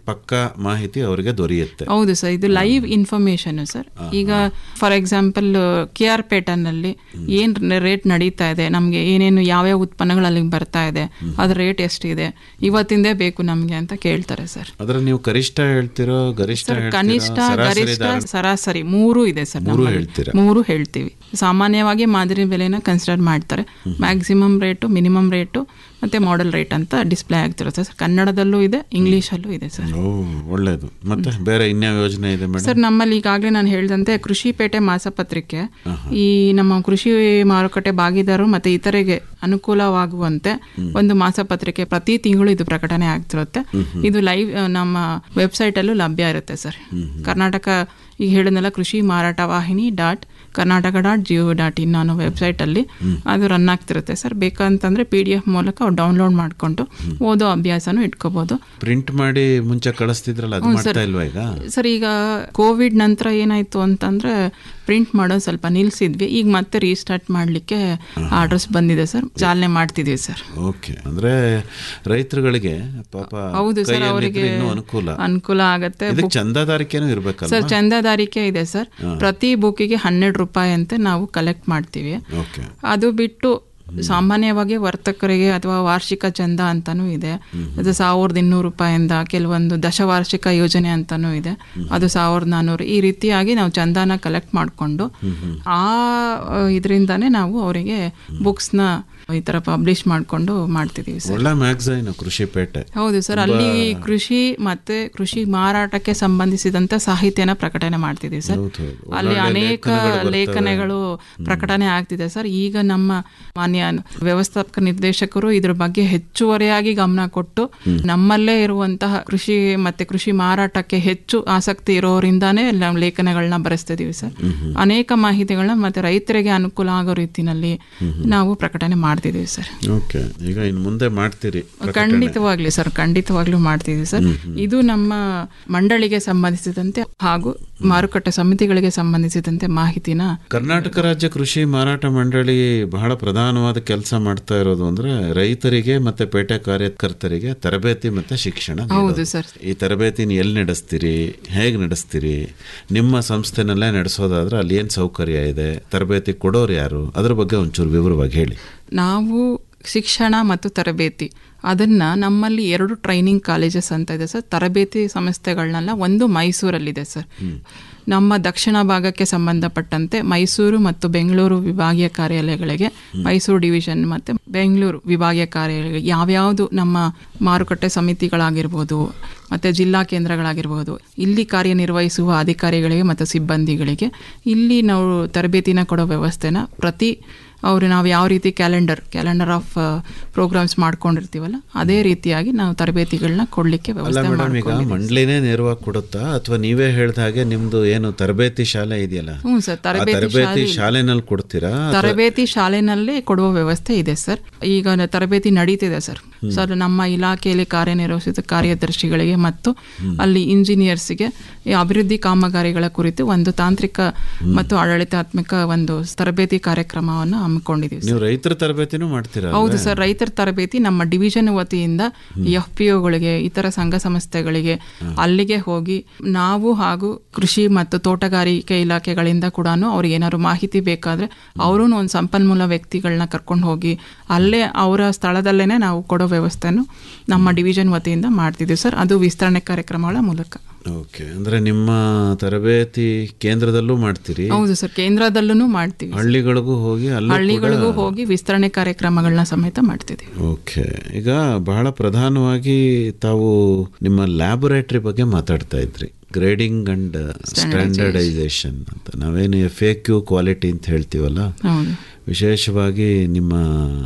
ಪಕ್ಕಾ ಮಾಹಿತಿ ಅವರಿಗೆ ದೊರೆಯುತ್ತೆ ಹೌದು ಸರ್ ಇದು ಲೈವ್ ಇನ್ಫಾರ್ಮೇಶನ್ ಸರ್ ಈಗ ಫಾರ್ ಎಕ್ಸಾಂಪಲ್ ಕೆ ಆರ್ ಪೇಟರ್ನಲ್ಲಿ ಏನ್ ರೇಟ್ ನಡೀತಾ ಇದೆ ನಮಗೆ ಏನೇನು ಯಾವ್ಯಾವ ಉತ್ಪನ್ನಗಳು ಅಲ್ಲಿಗೆ ಬರ್ತಾ ಇದೆ ಅದ್ರ ರೇಟ್ ಎಷ್ಟಿದೆ ಇವತ್ತಿಂದೇ ಬೇಕು ನಮಗೆ ಅಂತ ಕೇಳ್ತಾರೆ ಸರ್ ಅದ್ರ ನೀವು ಕನಿಷ್ಠ ಹೇಳ್ತಿರೋ ಗರಿಷ್ಠ ಸರ್ ಹೇಳ್ತೀರೋ? ಕನಿಷ್ಠ ಸರಾಸರಿ ಗರಿಷ್ಠ ದರ? ಸರಾಸರಿ ಮೂರು ಇದೆ ಸರ್ ಮೂರು ನಮ್ಮಲ್ಲಿ. ಹೇಳ್ತೀರಾ? ಮೂರು ಹೇಳ್ತೀವಿ ಸಾಮಾನ್ಯವಾಗಿ ಮಾದರಿ ಬೆಲೆನ ಕನ್ಸಿಡರ್ ಮಾಡ್ತಾರೆ ಮ್ಯಾಕ್ಸಿಮಮ್ ರೇಟು ಮಿನಿಮಮ್ ರೇಟು ಮತ್ತೆ ಮಾಡೆಲ್ ರೇಟ್ ಅಂತ ಡಿಸ್ಪ್ಲೇ ಆಗ್ತಿರುತ್ತೆ ಸರ್ ಕನ್ನಡದಲ್ಲೂ ಇದೆ ಇಂಗ್ಲಿಷಲ್ಲೂ ಇದೆ ಸರ್ ಓ ಒಳ್ಳೇದು ಮತ್ತೆ ಬೇರೆ ಇನ್ಯಾವ ಯೋಜನೆ ಇದೆ ಮೇಡಮ್ ಸರ್ ನಮ್ಮಲ್ಲಿ ಈಗಾಗಲೇ ನಾನು ಹೇಳಿದಂತೆ ಕೃಷಿ ಪೇಟೆ ಮಾಸಪತ್ರಿಕೆ ಈ ನಮ್ಮ ಕೃಷಿ ಮಾರುಕಟ್ಟೆ ಭಾಗಿದಾರರು ಮತ್ತೆ ಇತರಿಗೆ ಅನುಕೂಲವಾಗುವಂತೆ ಒಂದು ಮಾಸಪತ್ರಿಕೆ ಪ್ರತಿ ತಿಂಗಳು ಇದು ಪ್ರಕಟಣೆ ಆಗ್ತಿರುತ್ತೆ ಇದು ಲೈವ್ ನಮ್ಮ ವೆಬ್ಸೈಟ್ ಅಲ್ಲೂ ಲಭ್ಯ ಇರುತ್ತೆ ಸರ್ ಕರ್ನಾಟಕ ಈಗ ಹೇಳಿದ್ನಲ್ಲ ಕೃಷಿ ಮಾರಾಟ ವಾಹಿನಿ dot Karnataka dot GO dot in ಅನ್ನೋ ವೆಬ್ಸೈಟ್ ಅಲ್ಲಿ ಅದು ರನ್ ಆಗ್ತಿರುತ್ತೆ ಸರ್ ಬೇಕಂತಂದ್ರೆ ಪಿ ಡಿ ಎಫ್ ಮೂಲಕ ಅವ್ರು ಡೌನ್ಲೋಡ್ ಮಾಡ್ಕೊಂಡು ಓದೋ ಅಭ್ಯಾಸನೂ ಇಟ್ಕೋಬಹುದು ಪ್ರಿಂಟ್ ಮಾಡಿ ಮುಂಚೆ ಕಳಿಸ್ತಿದ್ರಲ್ಲ ಅದು ಮಾಡ್ತಾ ಇಲ್ವಾ ಈಗ ಸರ್ ಈಗ ಕೋವಿಡ್ ನಂತರ ಏನಾಯ್ತು ಅಂತಂದ್ರೆ ಪ್ರಿಂಟ್ ಮಾಡೋದು ಸ್ವಲ್ಪ ನಿಲ್ಸಿದ್ವಿ ಈಗ ಮತ್ತೆ ರೀಸ್ಟಾರ್ಟ್ ಮಾಡಲಿಕ್ಕೆ ಆರ್ಡರ್ಸ್ ಬಂದಿದೆ ಸರ್ ಚಾಲನೆ ಮಾಡ್ತಿದ್ವಿ ಸರ್ ಓಕೆ ಅಂದ್ರೆ ರೈತರುಗಳಿಗೆ ಪಾಪ ಹೌದು ಸರ್ ಕೈಯಲ್ಲಿದ್ರೆ ಅವರಿಗೆ ಇನ್ನೂ ಅನುಕೂಲ ಅನುಕೂಲ ಆಗತ್ತೆ ಇದಕ್ಕೆ ಚಂದಾದಾರಿಕೆನೂ ಇರ್ಬೇಕಲ್ಲ ಸರ್ ಚಂದಾದಾರಿಕೆ ಇದೆ ಸರ್ ಪ್ರತಿ ಬುಕ್ಕಿಗೆ ಹನ್ನೆರಡು ರೂಪಾಯಿ ಅಂತೆ ನಾವು ಕಲೆಕ್ಟ್ ಮಾಡ್ತೀವಿ ಓಕೆ ಅದು ಬಿಟ್ಟು ಸಾಮಾನ್ಯವಾಗಿ ವರ್ತಕರಿಗೆ ಅಥವಾ ವಾರ್ಷಿಕ ಚಂದ ಅಂತಾನೂ ಇದೆ ಅದು ಸಾವಿರದ ಇನ್ನೂರು ರೂಪಾಯಿಂದ ಕೆಲವೊಂದು ದಶವಾರ್ಷಿಕ ಯೋಜನೆ ಅಂತಾನೂ ಇದೆ ಅದು ಸಾವಿರದ ನಾನ್ನೂರು ಈ ರೀತಿಯಾಗಿ ನಾವು ಚಂದಾನ ಕಲೆಕ್ಟ್ ಮಾಡಿಕೊಂಡು ಆ ಇದರಿಂದಾನೇ ನಾವು ಅವರಿಗೆ ಬುಕ್ಸ್ನ ಈ ಥರ ಪಬ್ಲಿಷ್ ಮಾಡಿಕೊಂಡು ಮಾಡ್ತಿದ್ದೀವಿ ಸರ್ ಒಳ್ಳೆ ಮ್ಯಾಗ್ಝೈನ್ ಕೃಷಿ ಪೇಟೆ ಹೌದು ಸರ್ ಅಲ್ಲಿ ಕೃಷಿ ಮತ್ತೆ ಕೃಷಿ ಮಾರಾಟಕ್ಕೆ ಸಂಬಂಧಿಸಿದಂತ ಸಾಹಿತ್ಯನ ಪ್ರಕಟಣೆ ಮಾಡ್ತಿದ್ದೀವಿ ಸರ್ ಹೌದು, ಹೌದು. ಅಲ್ಲಿ ಒಳ್ಳೊಳ್ಳೆ ಅನೇಕ ಲೇಖನಗಳು ಬರ್ತವೆ. ಲೇಖನಗಳು ಪ್ರಕಟಣೆ ಆಗ್ತಿದೆ ಸರ್ ಈಗ ನಮ್ಮ ಮಾನ್ಯ ವ್ಯವಸ್ಥಾಪಕ ನಿರ್ದೇಶಕರು ಇದ್ರ ಬಗ್ಗೆ ಹೆಚ್ಚುವರಿಯಾಗಿ ಗಮನ ಕೊಟ್ಟು ನಮ್ಮಲ್ಲೇ ಇರುವಂತಹ ಕೃಷಿ ಮತ್ತೆ ಕೃಷಿ ಮಾರಾಟಕ್ಕೆ ಹೆಚ್ಚು ಆಸಕ್ತಿ ಇರೋರಿಂದಾನೇ ನಾವು ಲೇಖನಗಳನ್ನ ಬರೆಸ್ತಿದೀವಿ ಸರ್ ಅನೇಕ ಮಾಹಿತಿಗಳನ್ನ ಮತ್ತೆ ರೈತರಿಗೆ ಅನುಕೂಲ ಆಗೋ ರೀತಿನಲ್ಲಿ ನಾವು ಪ್ರಕಟಣೆ ಮಾಡ್ತಿದೀವಿ ಸರ್ ಓಕೆ ಈಗ ಇನ್ನು ಮುಂದೆ ಮಾಡ್ತೀರಿ ಖಂಡಿತವಾಗ್ಲಿ ಸರ್ ಖಂಡಿತವಾಗ್ಲೂ ಮಾಡ್ತಿದ್ದೀವಿ ಸರ್ ಇದು ನಮ್ಮ ಮಂಡಳಿಗೆ ಸಂಬಂಧಿಸಿದಂತೆ ಹಾಗೂ ಮಾರುಕಟ್ಟೆ ಸಮಿತಿಗಳಿಗೆ ಸಂಬಂಧಿಸಿದಂತೆ ಮಾಹಿತಿನ ಕರ್ನಾಟಕ ರಾಜ್ಯ ಕೃಷಿ ಮಾರಾಟ ಮಂಡಳಿ ಬಹಳ ಪ್ರಧಾನವಾದ ಕೆಲಸ ಮಾಡ್ತಾ ಇರೋದು ಅಂದ್ರೆ ರೈತರಿಗೆ ಮತ್ತೆ ಪೇಟೆ ಕಾರ್ಯಕರ್ತರಿಗೆ ತರಬೇತಿ ಮತ್ತೆ ಶಿಕ್ಷಣ ಹೌದು ನೀಡೋದು. ಸರ್ ಈ ತರಬೇತಿನ ಎಲ್ಲಿ ನಡೆಸ್ತೀರಿ ಹೇಗೆ ನಡೆಸ್ತೀರಿ ನಿಮ್ಮ ಸಂಸ್ಥೆನಲ್ಲೇ ನಡೆಸೋದಾದ್ರೆ ಅಲ್ಲಿ ಏನು ಸೌಕರ್ಯ ಇದೆ ತರಬೇತಿ ಕೊಡೋರು ಯಾರು ಅದ್ರ ಬಗ್ಗೆ ಒಂಚೂರು ವಿವರವಾಗಿ ಹೇಳಿ ನಾವು ಶಿಕ್ಷಣ ಮತ್ತು ತರಬೇತಿ ಅದನ್ನ ನಮ್ಮಲ್ಲಿ ಎರಡು ಟ್ರೈನಿಂಗ್ ಕಾಲೇಜಸ್ ಅಂತ ಇದೆ ಸರ್ ತರಬೇತಿ ಸಂಸ್ಥೆಗಳನ್ನೆಲ್ಲ ಒಂದು ಮೈಸೂರಲ್ಲಿದೆ ಸರ್ ನಮ್ಮ ದಕ್ಷಿಣ ಭಾಗಕ್ಕೆ ಸಂಬಂಧಪಟ್ಟಂತೆ ಮೈಸೂರು ಮತ್ತು ಬೆಂಗಳೂರು ವಿಭಾಗೀಯ ಕಾರ್ಯಾಲಯಗಳಿಗೆ ಮೈಸೂರು ಡಿವಿಷನ್ ಮತ್ತು ಬೆಂಗಳೂರು ವಿಭಾಗೀಯ ಕಾರ್ಯಾಲಯ ಯಾವ್ಯಾವುದು ನಮ್ಮ ಮಾರುಕಟ್ಟೆ ಸಮಿತಿಗಳಾಗಿರ್ಬೋದು ಮತ್ತು ಜಿಲ್ಲಾ ಕೇಂದ್ರಗಳಾಗಿರ್ಬೋದು ಇಲ್ಲಿ ಕಾರ್ಯನಿರ್ವಹಿಸುವ ಅಧಿಕಾರಿಗಳಿಗೆ ಮತ್ತು ಸಿಬ್ಬಂದಿಗಳಿಗೆ ಇಲ್ಲಿ ನಾವು ತರಬೇತಿನ ಕೊಡೋ ವ್ಯವಸ್ಥೆನ ಪ್ರತಿ ಅವರು ನಾವು ಯಾವ ರೀತಿ ಕ್ಯಾಲೆಂಡರ್ ಕ್ಯಾಲೆಂಡರ್ ಆಫ್ ಪ್ರೋಗ್ರಾಮ್ಸ್ ಮಾಡ್ಕೊಂಡಿರ್ತೀವಲ್ಲ ಅದೇ ರೀತಿಯಾಗಿ ನಾವು ತರಬೇತಿಗಳನ್ನ ಕೊಡ್ಲಿಕ್ಕೆ ಅಲ್ಲ ವ್ಯವಸ್ಥೆ ಮೇಡಮ್ ಈಗ ಮಾಡ್ಕೊಂಡಿದ್ದೀವಿ. ಮಂಡ್ಲಿನೇ ನೇರವಾಗಿ ಕೊಡುತ್ತಾ ಅಥವಾ ನೀವೇ ಹೇಳ್ದ ಹಾಗೆ ನಿಮ್ದು ಏನು ತರಬೇತಿ ಶಾಲೆ ಇದೆಯಲ್ಲ ಹ್ಞೂ ಸರ್ ಆ ತರಬೇತಿ ತರಬೇತಿ ಶಾಲೆ- ಶಾಲೆನಲ್ಲಿ ಕೊಡ್ತೀರಾ ತರಬೇತಿ ಶಾಲೆನಲ್ಲೇ ಕೊಡುವ ವ್ಯವಸ್ಥೆ ಇದೆ ಸರ್ ಈಗ ನ- ತರಬೇತಿ ನಡೀತಿದೆ ಸರ್ ಸರ್ ನಮ್ಮ ಇಲಾಖೆಯಲ್ಲಿ ಕಾರ್ಯನಿರ್ವಹಿಸಿದ ಕಾರ್ಯದರ್ಶಿಗಳಿಗೆ ಮತ್ತು ಅಲ್ಲಿ ಇಂಜಿನಿಯರ್ಸ್ಗೆ ಈ ಅಭಿವೃದ್ಧಿ ಕಾಮಗಾರಿಗಳ ಕುರಿತು ಒಂದು ತಾಂತ್ರಿಕ ಮತ್ತು ಆಡಳಿತಾತ್ಮಕ ಒಂದು ತರಬೇತಿ ಕಾರ್ಯಕ್ರಮವನ್ನು ಹಮ್ಮಿಕೊಂಡಿದ್ದೀವಿ ಸರ್. ನೀವು ರೈತರ ತರಬೇತಿನೂ ಮಾಡ್ತೀರಾ ಹೌದು ಸರ್ ರೈತರ ತರಬೇತಿ ನಮ್ಮ ಡಿವಿಷನ್ ವತಿಯಿಂದ ಎಫ್ ಪಿ ಒಗಳಿಗೆ ಇತರ ಸಂಘ ಸಂಸ್ಥೆಗಳಿಗೆ ಅಲ್ಲಿಗೆ ಹೋಗಿ ನಾವು ಹಾಗೂ ಕೃಷಿ ಮತ್ತು ತೋಟಗಾರಿಕೆ ಇಲಾಖೆಗಳಿಂದ ಕೂಡ ಅವ್ರಿಗೆ ಏನಾದ್ರು ಮಾಹಿತಿ ಬೇಕಾದ್ರೆ ಅವರು ಒಂದು ಸಂಪನ್ಮೂಲ ವ್ಯಕ್ತಿಗಳನ್ನ ಕರ್ಕೊಂಡು ಹೋಗಿ ಅಲ್ಲೇ ಅವರ ಸ್ಥಳದಲ್ಲೇನೆ ನಾವು ಕೊಡೋ ವ್ಯವಸ್ಥೆಯನ್ನು ನಮ್ಮ ಡಿವಿಷನ್ ವತಿಯಿಂದ ಮಾಡ್ತಿದ್ದೀವಿ ಸರ್ ಅದು ವಿಸ್ತರಣೆ ಕಾರ್ಯಕ್ರಮಗಳ ಮೂಲಕ ಓಕೆ ಅಂದ್ರೆ ನಿಮ್ಮ ತರಬೇತಿ ಕೇಂದ್ರದಲ್ಲೂ ಮಾಡ್ತೀರಿ ಹೌದು ಸರ್ ಕೇಂದ್ರದಲ್ಲೂ ಮಾಡ್ತೀವಿ ಹಳ್ಳಿಗಳಿಗೂ ಹೋಗಿ ಅಲ್ಲೂ ಹಳ್ಳಿಗಳಿಗೂ ಹೋಗಿ ವಿಸ್ತರಣೆ ಕಾರ್ಯಕ್ರಮಗಳನ್ನ ಸಮೇತ ಮಾಡ್ತಿದ್ದೀವಿ ಓಕೆ ಈಗ ಬಹಳ ಪ್ರಧಾನವಾಗಿ ತಾವು ನಿಮ್ಮ ಲ್ಯಾಬೊರೇಟರಿ ಬಗ್ಗೆ ಮಾತಾಡ್ತಾ ಇದ್ರಿ ಗ್ರೇಡಿಂಗ್ ಅಂಡ್ ಸ್ಟ್ಯಾಂಡರ್ಡೈಸೇಷನ್ ಅಂತ ನಾವೇನು ಎಫ್ ಎ ಕ್ಯೂ ಕ್ವಾಲಿಟಿ ಅಂತ ಹೇಳ್ತೀವಲ್ಲ ಹೌದು ವಿಶೇಷವಾಗಿ ನಿಮ್ಮ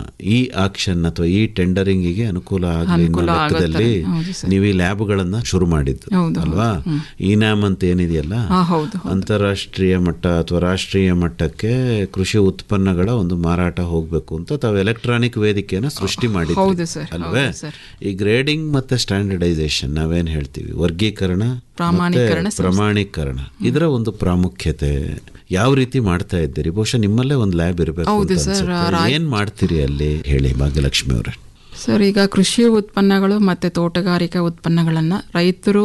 ಈ ಆಕ್ಷನ್ ಅಥವಾ ಈ ಟೆಂಡರಿಂಗಿಗೆ ಅನುಕೂಲ ಆಗಲಿ ಅನ್ನೋ ಅನುಕೂಲ ಆಗೋ ಥರ. ಲೆಕ್ಕದಲ್ಲಿ ಹೌದು ಸರ್. ನೀವು ಈ ಲ್ಯಾಬ್ಗಳನ್ನ ಶುರು ಮಾಡಿದ್ದು ಹೌದು, ಅಲ್ವಾ ಈ ನ್ಯಾಮ್ ಅಂತ ಏನಿದೆಯಲ್ಲ ಹಾ ಹೌದು ಅಂತಾರಾಷ್ಟ್ರೀಯ ಮಟ್ಟ ಅಥವಾ ರಾಷ್ಟ್ರೀಯ ಮಟ್ಟಕ್ಕೆ ಕೃಷಿ ಉತ್ಪನ್ನಗಳ ಒಂದು ಮಾರಾಟ ಹೋಗ್ಬೇಕು ಅಂತ ತಾವು ಎಲೆಕ್ಟ್ರಾನಿಕ್ ವೇದಿಕೆಯನ್ನ ಸೃಷ್ಟಿ ಹೌದು ಮಾಡಿದ್ರಿ ಸರ್, ಅಲ್ವೇ ಹೌದು ಸರ್. ಈ ಗ್ರೇಡಿಂಗ್ ಮತ್ತೆ ಸ್ಟ್ಯಾಂಡರ್ಡೈಸೇಷನ್ ನಾವೇನ್ ಹೇಳ್ತೀವಿ ವರ್ಗೀಕರಣ ಪ್ರಾಮಾಣೀಕರಣ ಮತ್ತೆ ಪ್ರಮಾಣೀಕರಣ ಇದರ ಒಂದು ಪ್ರಾಮುಖ್ಯತೆ ಯಾವ ರೀತಿ ಮಾಡ್ತಾ ಇದ್ದೀರಿ ಬಹುಶಃ ನಿಮ್ಮಲ್ಲೇ ಒಂದು ಲ್ಯಾಬ್ ಇರಬೇಕು ಹೌದು ಅಂತ ಸರ್, ಅನ್ಸುತ್ತೆ. ರಾ- ಏನ್ ಮಾಡ್ತೀರಿ ಅಲ್ಲಿ ಹೇಳಿ ಭಾಗ್ಯಲಕ್ಷ್ಮಿ ಅವರೇ ಸರ್ ಈಗ ಕೃಷಿ ಉತ್ಪನ್ನಗಳು ಮತ್ತು ತೋಟಗಾರಿಕಾ ಉತ್ಪನ್ನಗಳನ್ನು ರೈತರು